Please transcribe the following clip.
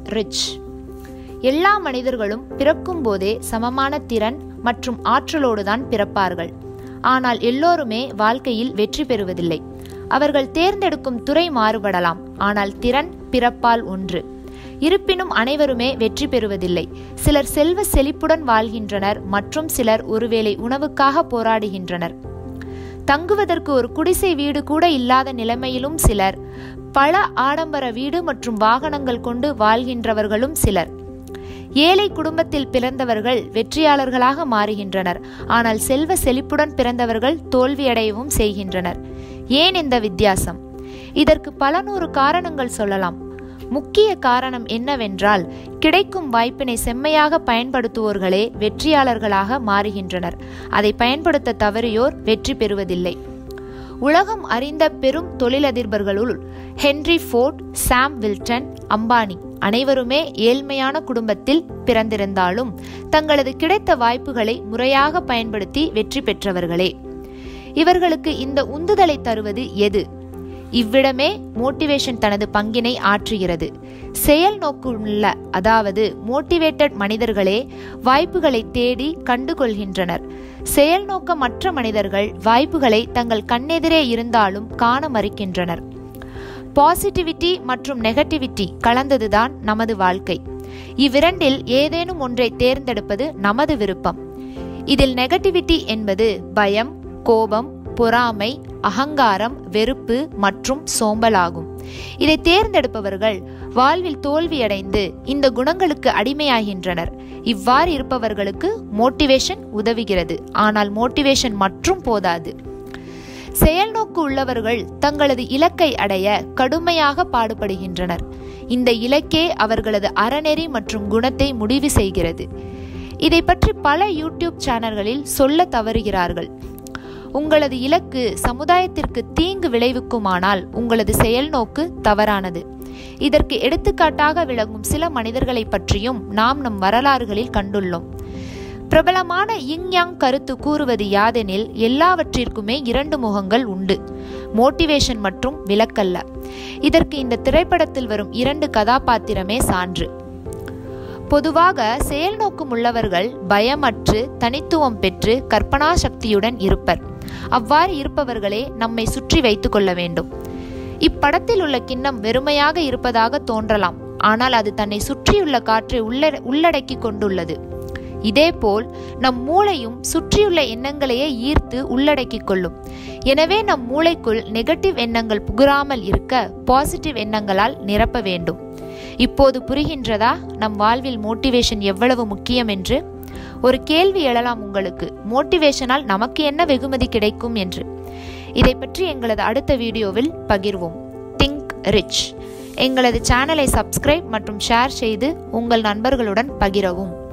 rich எல்லா மனிதர்களும் பிறக்கும் போதே சமமான திறன் மற்றும் ஆற்றலோடு தான் பிறப்பார்கள் ஆனால் எல்லோருமே வாழ்க்கையில் வெற்றி பெறுவதில்லை அவர்கள் தேர்ந்தெடுக்கும் துறை மாறுபடலாம் ஆனால் திறன் பிறப்பால் ஒன்று இருப்பினும் அனைவருமே வெற்றி பெறுவதில்லை சிலர் செல்வ செழிப்புடன் வாழ்கின்றனர் மற்றும் சிலர் ஒருவேளை உணவுக்காக போராடுகின்றனர் தங்குவதற்கு ஒரு குடிசை வீடு கூட இல்லாத நிலைமையிலும் சிலர் பல ஆடம்பர வீடு மற்றும் வாகனங்கள் கொண்டு வாழ்கின்றவர்களும் சிலர் ஏழை குடும்பத்தில் பிறந்தவர்கள் வெற்றியாளர்களாக மாறுகின்றனர் ஆனால் செல்வ செழிப்புடன் பிறந்தவர்கள் தோல்வியடையவும் செய்கின்றனர் ஏன் இந்த வித்தியாசம் இதற்கு பல நூறு காரணங்கள் சொல்லலாம் முக்கிய காரணம் என்னவென்றால் கிடைக்கும் வாய்ப்பினை செம்மையாக பயன்படுத்துவோர்களே வெற்றியாளர்களாக மாறுகின்றனர் அதை பயன்படுத்த தவறியோர் வெற்றி பெறுவதில்லை உலகம் அறிந்த பெரும் தொழிலதிபர்களுள் Henry Ford Sam Walton Ambani அனைவருமே ஏழ்மையான குடும்பத்தில் பிறந்திருந்தாலும் தங்களது கிடைத்த வாய்ப்புகளை முறையாக பயன்படுத்தி வெற்றி பெற்றவர்களே இவர்களுக்கு இந்த உந்துதலை தருவது எது இவ்விடமே மோட்டிவேஷன் தனது பங்கினை ஆற்றுகிறது செயல் நோக்குள்ள அதாவது மோட்டிவேட்டட் மனிதர்களே வாய்ப்புகளை தேடி கண்டுகொள்கின்றனர் செயல் நோக்கமற்ற மனிதர்கள் வாய்ப்புகளை தங்கள் கண்ணெதிரே இருந்தாலும் காண மறுக்கின்றனர் பாசிட்டிவிட்டி மற்றும் நெகட்டிவிட்டி கலந்ததுதான் நமது வாழ்க்கை இவ்விரண்டில் ஏதேனும் ஒன்றை தேர்ந்தெடுப்பது நமது விருப்பம் இதில் நெகட்டிவிட்டி என்பது பயம் கோபம் பொறாமை அகங்காரம் வெறுப்பு மற்றும் சோம்பலாகும் இதை தேர்ந்தெடுப்பவர்கள் வாழ்வில் தோல்வியடைந்து இந்த குணங்களுக்கு அடிமையாகின்றனர் இவ்வாறு இருப்பவர்களுக்கு மோட்டிவேஷன் உதவுகிறது ஆனால் மோட்டிவேஷன் மற்றும் போதாது செயல்நோக்கு உள்ளவர்கள் தங்களது இலக்கை அடைய கடுமையாக பாடுபடுகின்றனர் இந்த இலக்கே அவர்களது அறநெறி மற்றும் குணத்தை முடிவு செய்கிறது இதை பற்றி பல யூடியூப் சேனல்களில் சொல்ல தவறுகிறார்கள் உங்களது இலக்கு சமுதாயத்திற்கு தீங்கு விளைவிக்குமானால் உங்களது செயல்நோக்கு தவறானது இதற்கு எடுத்துக்காட்டாக விளங்கும் சில மனிதர்களை பற்றியும் நாம் நம் வரலாறுகளில் கண்டுள்ளோம் பிரபலமான இங் யாங் கருத்து கூறுவது யாதெனில் எல்லாவற்றிற்குமே இரண்டு முகங்கள் உண்டு மோட்டிவேஷன் மற்றும் விலக்கல்ல இதற்கு இந்த திரைப்படத்தில் வரும் இரண்டு கதாபாத்திரமே சான்று பொதுவாக செயல் நோக்கும் உள்ளவர்கள் பயமற்று தனித்துவம் பெற்று கற்பனா சக்தியுடன் இருப்பர் அவ்வாறு இருப்பவர்களே நம்மை சுற்றி வைத்துக் கொள்ள வேண்டும் இப்படத்தில் உள்ள கிண்ணம் வெறுமையாக இருப்பதாக தோன்றலாம் ஆனால் அது தன்னை சுற்றியுள்ள காற்றை உள்ள உள்ளடக்கி கொண்டுள்ளது இதேபோல் நம் மூளையும் சுற்றியுள்ள எண்ணங்களையே ஈர்த்து உள்ளடக்கிக் கொள்ளும் எனவே நம் மூளைக்குள் நெகட்டிவ் எண்ணங்கள் புகுறாமல் இருக்க பாசிட்டிவ் எண்ணங்களால் நிரப்ப வேண்டும் இப்போது புரிகின்றதா நம் வாழ்வில் மோட்டிவேஷன் எவ்வளவு முக்கியம் என்று ஒரு கேள்வி எழலாம் உங்களுக்கு மோட்டிவேஷனால் நமக்கு என்ன வெகுமதி கிடைக்கும் என்று இதை பற்றி எங்களது அடுத்த வீடியோவில் பகிர்வோம் திங்க் ரிச் எங்களது சேனலை சப்ஸ்கிரைப் மற்றும் ஷேர் செய்து உங்கள் நண்பர்களுடன் பகிரவும்